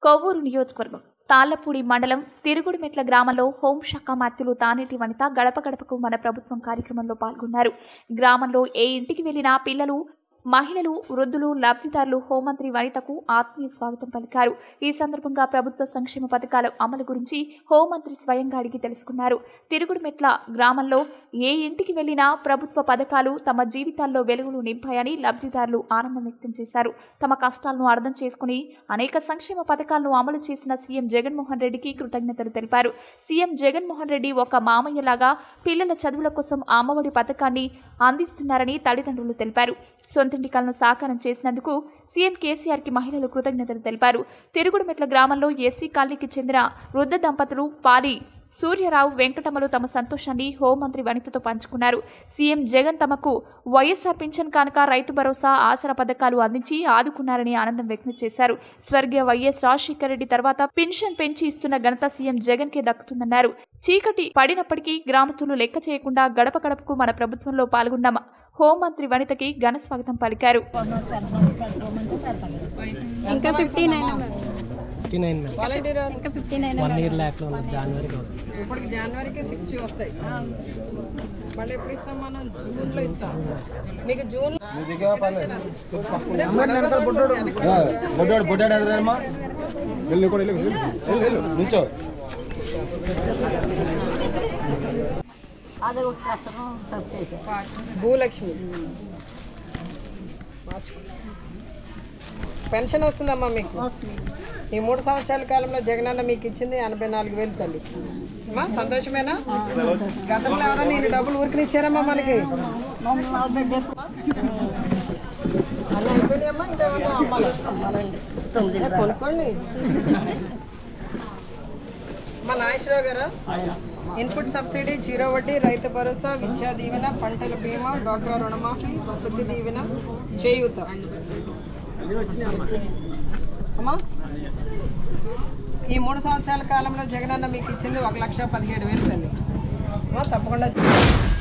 కొవ్వూరు నియోజకవర్గం తాళ్లపూడి మండలం తిరుగుడుమెట్ల గ్రామంలో హోంశాఖ మంత్రులు తానేటి వనిత గడప గడపకు మన ప్రభుత్వం కార్యక్రమంలో పాల్గొన్నారు గ్రామంలో ఏ ఇంటికి వెళ్లినా పిల్లలు మహిళలు వృద్ధులు లబ్ధిదారులు హోంమంత్రి వనితకు ఆత్మీయ స్వాగతం పలికారు ఈ సందర్భంగా ప్రభుత్వ సంక్షేమ పథకాల అమలు గురించి హోంమంత్రి స్వయంగా అడిగి తెలుసుకున్నారు తిరుగుడుమెట్ల గ్రామంలో ఏ ఇంటికి వెళ్లినా ప్రభుత్వ పథకాలు తమ జీవితాల్లో వెలుగులు నింపాయని లబ్ధిదారులు ఆనందం వ్యక్తం చేశారు తమ కష్టాలను అర్థం చేసుకుని అనేక సంక్షేమ పథకాలను అమలు చేసిన సీఎం జగన్మోహన్ రెడ్డికి కృతజ్ఞతలు తెలిపారు సీఎం జగన్మోహన్ రెడ్డి ఒక మామయ్యలాగా పిల్లల చదువుల కోసం అమ్మఒడి పథకాన్ని అందిస్తున్నారని తల్లిదండ్రులు తెలిపారు సొంతింటి కలను సాకారం చేసినందుకు సీఎం కేసీఆర్కి మహిళలు కృతజ్ఞతలు తెలిపారు తిరుగుడుమెట్ల గ్రామంలో ఎస్సీ కాలనీకి చెందిన వృద్ధ దంపతులు పాలి సూర్యరావు వెంకటమ్మలు తమ సంతోషాన్ని హోంమంత్రి వనితతో పంచుకున్నారు సీఎం జగన్ తమకు వైఎస్ఆర్ పింఛన్ కానుక రైతు భరోసా ఆసరా పథకాలు అందించి ఆదుకున్నారని ఆనందం వ్యక్తం చేశారు స్వర్గీయ వైఎస్ రాజశేఖర రెడ్డి తర్వాత పెన్షన్ పెంచి ఇస్తున్న ఘనత సీఎం జగన్ కే దక్కుతుందన్నారు చీకటి పడినప్పటికీ గ్రామస్తులు లెక్క చేయకుండా గడప గడపకు మన ప్రభుత్వంలో పాల్గొన్న హోంమంత్రి వనితకి ఘన స్వాగతం పలికారు ఇంకా fifty nine fifty nine volunteer ఇంకా ఫిఫ్టీ నైన్ వన్ ఇయర్ ల్యాక్లో ఉన్నది జనవరికి ఇప్పటికి జనవరికి సిక్స్టీ వస్తాయి మళ్ళీ ఎప్పుడు ఇస్తాం మనం జూన్లో ఇస్తాం మీకు జూన్ బొడ్డాడు బొడ్డాడు ఎదురమ్మా నుంచో భూలక్ష్మి పెన్షన్ వస్తుందమ్మా మీకు ఈ మూడు సంవత్సరాల కాలంలో జగనన్న మీకు ఇచ్చింది ఎనభై నాలుగు వేలు తల్లి అమ్మా సంతోషమేనా గతంలో ఎవరైనా నేను డబ్బులు ఊరికి ఇచ్చారమ్మా మనకి అన్నీ అయిపోయినాయమ్మా ఇంకా ఏమన్నా అమ్మాలి ఏ, కొనుక్కోండి మా నాగేశ్వరరావు గారు ఇన్పుట్ సబ్సిడీ జీరో వడ్డీ రైతు భరోసా విద్యా దీవెన పంటల బీమా డ్వాక్రా రుణమాఫీ వసతి దీవెన చేయూత అమ్మా ఈ మూడు సంవత్సరాల కాలంలో జగనన్న మీకు ఇచ్చింది ఒక లక్ష పదిహేడు వేలు తల్లి అమ్మా, తప్పకుండా